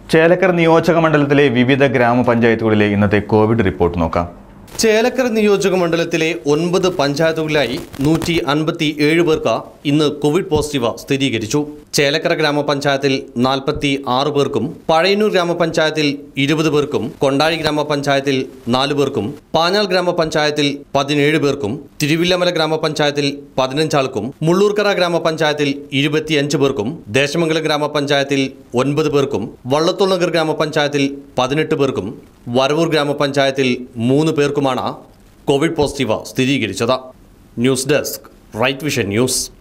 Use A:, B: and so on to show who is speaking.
A: ചേലക്കര നിയോജക മണ്ഡലത്തിലെ വിവിധ ഗ്രാമപഞ്ചായത്തുകളിലെ ഇന്നത്തെ കോവിഡ് റിപ്പോർട്ട് നോക്കാം
B: ചേലക്കര നിയോജക മണ്ഡലത്തിലെ ഒൻപത് പഞ്ചായത്തുകളിലായി നൂറ്റി അൻപത്തി ഏഴ് പേർക്ക് ഇന്ന് കോവിഡ് പോസിറ്റീവ് സ്ഥിരീകരിച്ചു ചേലക്കര ഗ്രാമപഞ്ചായത്തിൽ നാൽപ്പത്തി ആറ് പേർക്കും പഴയന്നൂർ ഗ്രാമപഞ്ചായത്തിൽ ഇരുപത് പേർക്കും കൊണ്ടാഴി ഗ്രാമപഞ്ചായത്തിൽ നാല് പേർക്കും പാഞ്ഞാൾ ഗ്രാമപഞ്ചായത്തിൽ പതിനേഴ് പേർക്കും തിരുവില്ലമല ഗ്രാമപഞ്ചായത്തിൽ പതിനഞ്ചാൾക്കും മുള്ളൂർക്കര ഗ്രാമപഞ്ചായത്തിൽ ഇരുപത്തിയഞ്ച് പേർക്കും ദേശമംഗലം ഗ്രാമപഞ്ചായത്തിൽ ഒൻപത് പേർക്കും വള്ളത്തോൾനഗർ ഗ്രാമപഞ്ചായത്തിൽ പതിനെട്ട് പേർക്കും വരവൂർ ഗ്രാമപഞ്ചായത്തിൽ മൂന്ന് പേർക്കുമാണ് കോവിഡ് പോസിറ്റീവ് സ്ഥിരീകരിച്ചത് news desk Right Vision news